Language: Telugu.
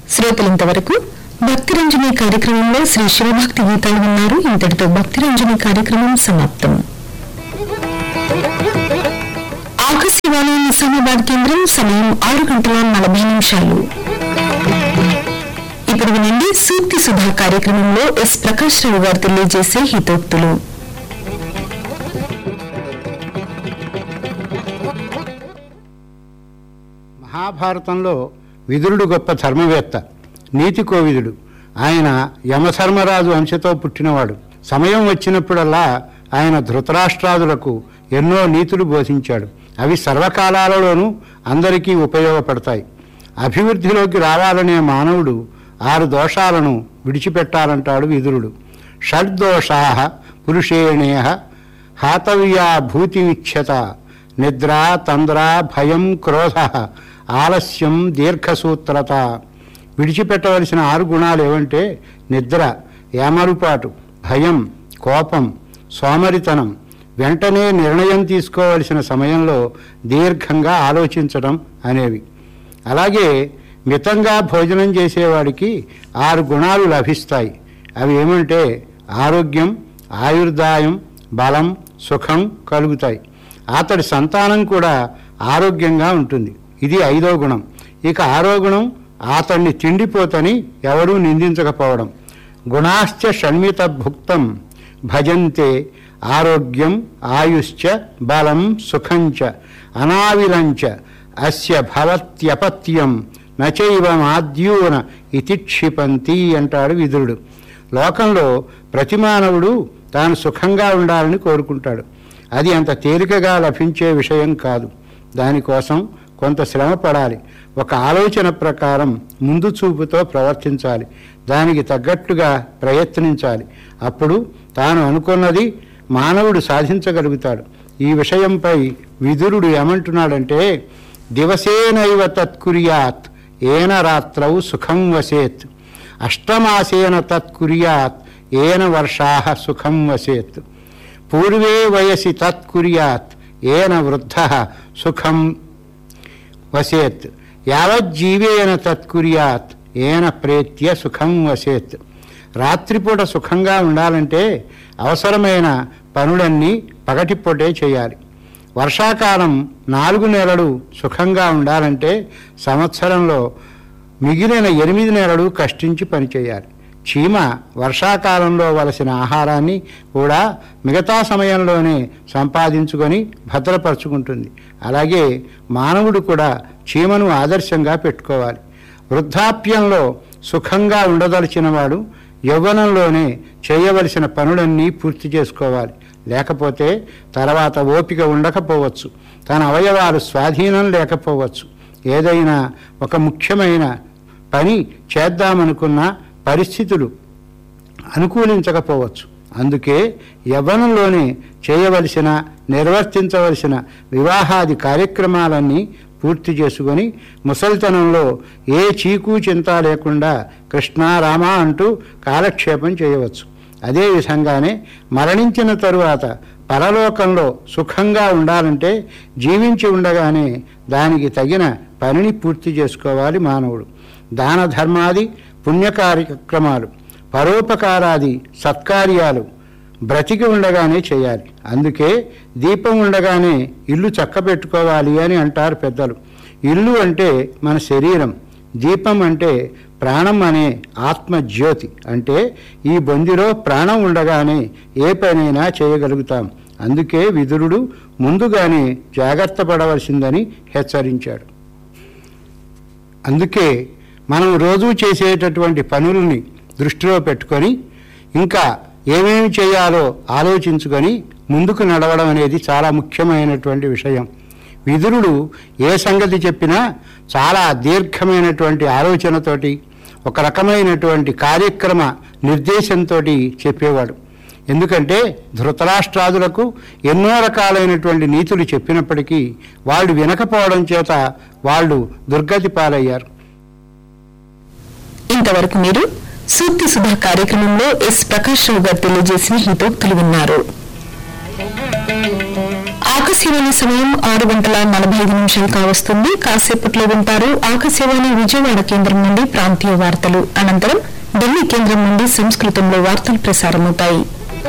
శ్రోతలింతవరకు భక్తి రంజని కార్యక్రమంలో శ్రీ శివభక్తి గీతాలు ఉన్నారు ఇంతటితో భక్తి రంజని కార్యక్రమం సమాప్తం ఆకాశవాణి నిజామాబాద్ కేంద్రం సమయం ఆరు గంటల నలభై నిమిషాలు ఇప్పుడు వినండి సూక్తి సుధా కార్యక్రమంలో ఎస్ ప్రకాష్ రావు గారు తెలియజేసే హితోక్తులు మహాభారతంలో విదురుడు గొప్ప ధర్మవేత్త నీతి కోవిదుడు ఆయన యమధర్మరాజు అంశతో పుట్టినవాడు సమయం వచ్చినప్పుడల్లా ఆయన ధృతరాష్ట్రాదులకు ఎన్నో నీతులు బోధించాడు అవి సర్వకాలాలలోనూ అందరికీ ఉపయోగపడతాయి అభివృద్ధిలోకి రావాలనే మానవుడు ఆరు దోషాలను విడిచిపెట్టాలంటాడు విదురుడు షడ్దోషా పురుషేణేహ హాతవ్యా భూతిమిచ్చత నిద్ర తంద్ర భయం క్రోధ ఆలస్యం దీర్ఘసూత్రత విడిచిపెట్టవలసిన ఆరు గుణాలు ఏవంటే నిద్ర ఏమరుపాటు భయం కోపం సోమరితనం వెంటనే నిర్ణయం తీసుకోవలసిన సమయంలో దీర్ఘంగా ఆలోచించడం అనేవి అలాగే మితంగా భోజనం చేసేవాడికి ఆరు గుణాలు లభిస్తాయి అవి ఏమంటే ఆరోగ్యం ఆయుర్దాయం బలం సుఖం కలుగుతాయి అతడి సంతానం కూడా ఆరోగ్యంగా ఉంటుంది ఇది ఐదో గుణం ఇక ఆరో గుణం అతన్ని తిండిపోతని ఎవరూ నిందించకపోవడం గుణాశ్చ షణ్మిత భుక్తం భజంతే ఆరోగ్యం ఆయుశ్చ బలం సుఖంచ అనావిలంచ అస్య భవత్యపత్యం నచైవమాద్యూన ఇతి క్షిపంతి అంటాడు విదురుడు లోకంలో ప్రతి మానవుడు తాను సుఖంగా ఉండాలని కోరుకుంటాడు అది అంత తేలికగా లభించే విషయం కాదు దానికోసం కొంత శ్రమ పడాలి ఒక ఆలోచన ప్రకారం ముందు చూపుతో ప్రవర్తించాలి దానికి తగ్గట్టుగా ప్రయత్నించాలి అప్పుడు తాను అనుకున్నది మానవుడు సాధించగలుగుతాడు ఈ విషయంపై విదురుడు ఏమంటున్నాడంటే దివసేనైవ తత్కుర్యాత్ ఏన రాత్రౌ సుఖం వసేత్ అష్టమాసేన తత్కుర్యాత్ ఏన వర్షా సుఖం వసేత్ పూర్వే వయసి తత్కుర్యాత్ ఏన వృద్ధ సుఖం వసేత్ యావజ్జీవేన తత్కుర్యాత్ ఏన ప్రేత్య సుఖం వసేత్ రాత్రిపూట సుఖంగా ఉండాలంటే అవసరమైన పనులన్నీ పగటిపూటే చేయాలి వర్షాకాలం నాలుగు నెలలు సుఖంగా ఉండాలంటే సంవత్సరంలో మిగిలిన ఎనిమిది నెలలు కష్టించి పనిచేయాలి చీమ వర్షాకాలంలో వలసిన ఆహారాన్ని కూడా మిగతా సమయంలోనే సంపాదించుకొని భద్రపరుచుకుంటుంది అలాగే మానవుడు కూడా చీమను ఆదర్శంగా పెట్టుకోవాలి వృద్ధాప్యంలో సుఖంగా ఉండదలిచిన వాడు యవ్వనంలోనే చేయవలసిన పనులన్నీ పూర్తి చేసుకోవాలి లేకపోతే తర్వాత ఓపిక ఉండకపోవచ్చు తన అవయవాలు స్వాధీనం లేకపోవచ్చు ఏదైనా ఒక ముఖ్యమైన పని చేద్దామనుకున్న పరిస్థితులు అనుకూలించకపోవచ్చు అందుకే యవ్వనంలోనే చేయవలసిన నిర్వర్తించవలసిన వివాహాది కార్యక్రమాలన్నీ పూర్తి చేసుకొని ముసలితనంలో ఏ చీకు చింత లేకుండా కృష్ణ రామ అంటూ కాలక్షేపం చేయవచ్చు అదే విధంగానే మరణించిన తరువాత పరలోకంలో సుఖంగా ఉండాలంటే జీవించి ఉండగానే దానికి తగిన పనిని పూర్తి చేసుకోవాలి మానవుడు దాన ధర్మాది పుణ్య కార్యక్రమాలు పరోపకారాది సత్కార్యాలు బ్రతికి ఉండగానే చేయాలి అందుకే దీపం ఉండగానే ఇల్లు చక్కబెట్టుకోవాలి అని అంటారు పెద్దలు ఇల్లు అంటే మన శరీరం దీపం అంటే ప్రాణం అనే ఆత్మజ్యోతి అంటే ఈ బొందిలో ప్రాణం ఉండగానే ఏ పనైనా చేయగలుగుతాం అందుకే విదురుడు ముందుగానే జాగ్రత్త పడవలసిందని హెచ్చరించాడు అందుకే మనం రోజు చేసేటటువంటి పనుల్ని దృష్టిలో పెట్టుకొని ఇంకా ఏమేమి చేయాలో ఆలోచించుకొని ముందుకు నడవడం అనేది చాలా ముఖ్యమైనటువంటి విషయం విదురుడు ఏ సంగతి చెప్పినా చాలా దీర్ఘమైనటువంటి ఆలోచనతోటి ఒక రకమైనటువంటి కార్యక్రమ నిర్దేశంతో చెప్పేవాడు ఎందుకంటే ధృతరాష్ట్రాదులకు ఎన్నో రకాలైనటువంటి నీతులు చెప్పినప్పటికీ వాళ్ళు వినకపోవడం చేత వాళ్ళు దుర్గతి పాలయ్యారు ఇంతవరకు మీరు సూక్తి సుధా కార్యక్రమంలో ఎస్ ప్రకాష్ రావు గారు తెలియజేసిన హితోక్తులు విన్నారు ఆకాశవాణి సమయం ఆరు గంటల నలభై ఐదు నిమిషాలు కావస్తుంది కాసేపట్లో వింటారు ఆకాశవాణి విజయవాడ కేంద్రం నుండి ప్రాంతీయ వార్తలు అనంతరం ఢిల్లీ కేంద్రం నుండి సంస్కృతంలో వార్తలు ప్రసారమవుతాయి